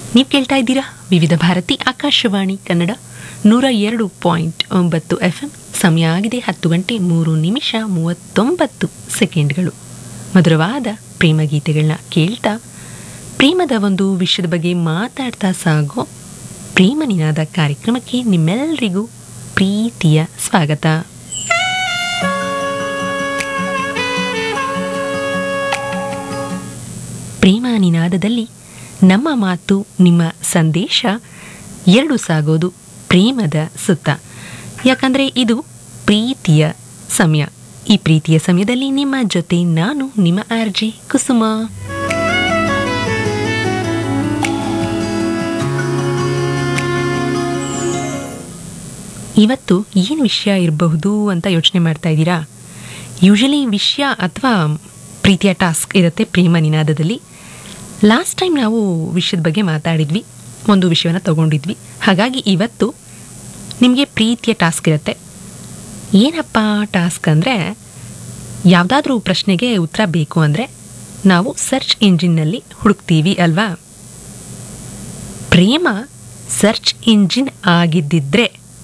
ನೀವು ಕೇಳ್ತಾ ಇದ್ದೀರಾ ವಿವಿಧ ಭಾರತಿ ಆಕಾಶವಾಣಿ ಕನ್ನಡ ನೂರ ಎರಡು ಪಾಯಿಂಟ್ ಒಂಬತ್ತು ಎಫ್ ಎಂ ಸಮಯ ಆಗಿದೆ ಹತ್ತು ಗಂಟೆ ಮೂರು ನಿಮಿಷ ಮೂವತ್ತೊಂಬತ್ತು ಸೆಕೆಂಡ್ಗಳು ಮಧುರವಾದ ಪ್ರೇಮ ಗೀತೆಗಳನ್ನ ಕೇಳ್ತಾ ಪ್ರೇಮದ ಒಂದು ವಿಷಯದ ಬಗ್ಗೆ ಮಾತಾಡ್ತಾ ಸಾಗೋ ಪ್ರೇಮ ನಿನಾದ ಕಾರ್ಯಕ್ರಮಕ್ಕೆ ನಿಮ್ಮೆಲ್ಲರಿಗೂ ಪ್ರೀತಿಯ ಸ್ವಾಗತ ಪ್ರೇಮ ನಿನಾದದಲ್ಲಿ ನಮ್ಮ ಮಾತು ನಿಮ್ಮ ಸಂದೇಶ ಎರಡು ಸಾಗೋದು ಪ್ರೇಮದ ಸುತ್ತ ಯಾಕಂದರೆ ಇದು ಪ್ರೀತಿಯ ಸಮಯ ಈ ಪ್ರೀತಿಯ ಸಮಯದಲ್ಲಿ ನಿಮ್ಮ ಜೊತೆ ನಾನು ನಿಮ್ಮ ಆರ್ಜೆ ಕುಸುಮ ಇವತ್ತು ಏನು ವಿಷಯ ಇರಬಹುದು ಅಂತ ಯೋಚನೆ ಮಾಡ್ತಾ ಇದ್ದೀರಾ ಯೂಶಲಿ ವಿಷಯ ಅಥವಾ ಪ್ರೀತಿಯ ಟಾಸ್ಕ್ ಇರುತ್ತೆ ಪ್ರೇಮ ನಿನಾದದಲ್ಲಿ ಲಾಸ್ಟ್ ಟೈಮ್ ನಾವು ವಿಷಯದ ಬಗ್ಗೆ ಮಾತಾಡಿದ್ವಿ ಒಂದು ವಿಷಯವನ್ನು ತಗೊಂಡಿದ್ವಿ ಹಾಗಾಗಿ ಇವತ್ತು ನಿಮಗೆ ಪ್ರೀತಿಯ ಟಾಸ್ಕ್ ಇರುತ್ತೆ ಏನಪ್ಪ ಟಾಸ್ಕ್ ಅಂದರೆ ಯಾವುದಾದ್ರೂ ಪ್ರಶ್ನೆಗೆ ಉತ್ತರ ಬೇಕು ಅಂದರೆ ನಾವು ಸರ್ಚ್ ಇಂಜಿನ್ನಲ್ಲಿ ಹುಡುಕ್ತೀವಿ ಅಲ್ವಾ ಪ್ರೇಮ ಸರ್ಚ್ ಇಂಜಿನ್ ಆಗಿದ್ದಿದ್ರೆ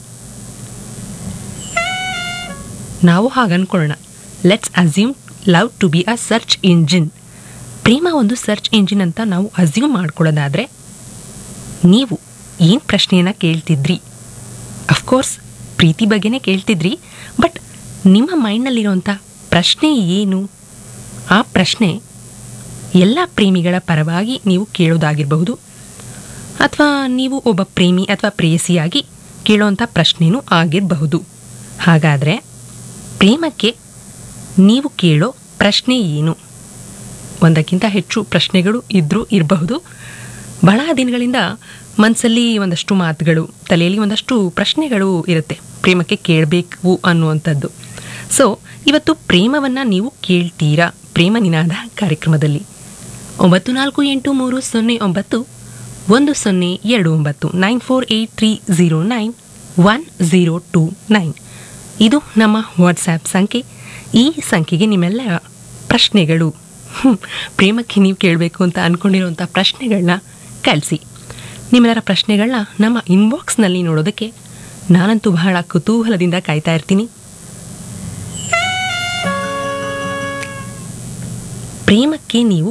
ನಾವು ಹಾಗೆ ಅನ್ಕೊಳ್ಳೋಣ let's assume love to be a search engine ಪ್ರೇಮ ಒಂದು ಸರ್ಚ್ ಇಂಜಿನ್ ಅಂತ ನಾವು ಅಸ್ಯೂಮ್ ಮಾಡ್ಕೊಳ್ಳೋದಾದರೆ ನೀವು ಏನು ಪ್ರಶ್ನೆಯನ್ನು ಕೇಳ್ತಿದ್ರಿ ಅಫ್ಕೋರ್ಸ್ ಪ್ರೀತಿ ಬಗ್ಗೆನೇ ಕೇಳ್ತಿದ್ರಿ ಬಟ್ ನಿಮ್ಮ ಮೈಂಡ್ನಲ್ಲಿರುವಂಥ ಪ್ರಶ್ನೆ ಏನು ಆ ಪ್ರಶ್ನೆ ಎಲ್ಲ ಪ್ರೇಮಿಗಳ ಪರವಾಗಿ ನೀವು ಕೇಳೋದಾಗಿರಬಹುದು ಅಥವಾ ನೀವು ಒಬ್ಬ ಪ್ರೇಮಿ ಅಥವಾ ಪ್ರೇಯಸಿಯಾಗಿ ಕೇಳೋವಂಥ ಪ್ರಶ್ನೆನೂ ಆಗಿರಬಹುದು ಹಾಗಾದರೆ ಪ್ರೇಮಕ್ಕೆ ನೀವು ಕೇಳೋ ಪ್ರಶ್ನೆ ಏನು ಒಂದಕ್ಕಿಂತ ಹೆಚ್ಚು ಪ್ರಶ್ನೆಗಳು ಇದ್ರೂ ಇರಬಹುದು ಬಹಳ ದಿನಗಳಿಂದ ಮನಸ್ಸಲ್ಲಿ ಒಂದಷ್ಟು ಮಾತುಗಳು ತಲೆಯಲ್ಲಿ ಒಂದಷ್ಟು ಪ್ರಶ್ನೆಗಳು ಇರುತ್ತೆ ಪ್ರೇಮಕ್ಕೆ ಕೇಳಬೇಕು ಅನ್ನುವಂಥದ್ದು ಸೊ ಇವತ್ತು ಪ್ರೇಮವನ್ನು ನೀವು ಕೇಳ್ತೀರಾ ಪ್ರೇಮ ನಿನಾದ ಕಾರ್ಯಕ್ರಮದಲ್ಲಿ ಒಂಬತ್ತು ನಾಲ್ಕು ಎಂಟು ಮೂರು ಸೊನ್ನೆ ಒಂಬತ್ತು ಒಂದು ಸೊನ್ನೆ ಎರಡು ಒಂಬತ್ತು nine four eight three zero nine one zero two nine ಇದು ನಮ್ಮ ವಾಟ್ಸ್ಯಾಪ್ ಸಂಖ್ಯೆ ಈ ಸಂಖ್ಯೆಗೆ ನಿಮ್ಮೆಲ್ಲ ಪ್ರಶ್ನೆಗಳು ಹ್ಮ್, ಪ್ರೇಮಕ್ಕೆ ನೀವು ಕೇಳಬೇಕು ಅಂತ ಅಂದ್ಕೊಂಡಿರುವಂಥ ಪ್ರಶ್ನೆಗಳನ್ನ ಕಳಿಸಿ ನಿಮ್ಮೆಲ್ಲರ ಪ್ರಶ್ನೆಗಳನ್ನ ನಮ್ಮ ಇನ್ಬಾಕ್ಸ್ನಲ್ಲಿ ನೋಡೋದಕ್ಕೆ ನಾನಂತೂ ಬಹಳ ಕುತೂಹಲದಿಂದ ಕಾಯ್ತಾ ಇರ್ತೀನಿ ಪ್ರೇಮಕ್ಕೆ ನೀವು